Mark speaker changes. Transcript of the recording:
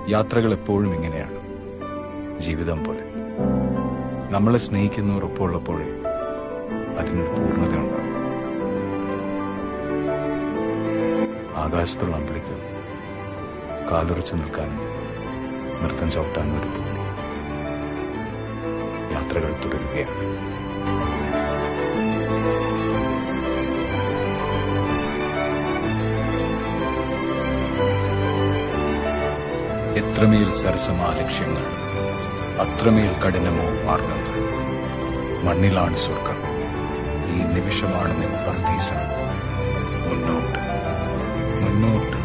Speaker 1: യാത്രകൾ എപ്പോഴും ഇങ്ങനെയാണ് ജീവിതം പോലെ നമ്മളെ സ്നേഹിക്കുന്നവർ ഒപ്പമുള്ളപ്പോഴേ അതിനൊരു പൂർണ്ണത ഉണ്ടാവും ആകാശത്തുള്ള അമ്പിളിക്ക് കാലുറച്ചു നിൽക്കാനും നൃത്തം ചവിട്ടാനും ഒരു ഭൂമി യാത്രകൾ തുടരുകയാണ് എത്രമേൽ സരസമാ ലക്ഷ്യങ്ങൾ അത്രമേൽ കഠിനമോ മാർഗങ്ങൾ മണ്ണിലാണ് സ്വർഗം ഈ നിമിഷമാണ് നിൻ പർദീസ മുന്നോട്ട് മുന്നോട്ട്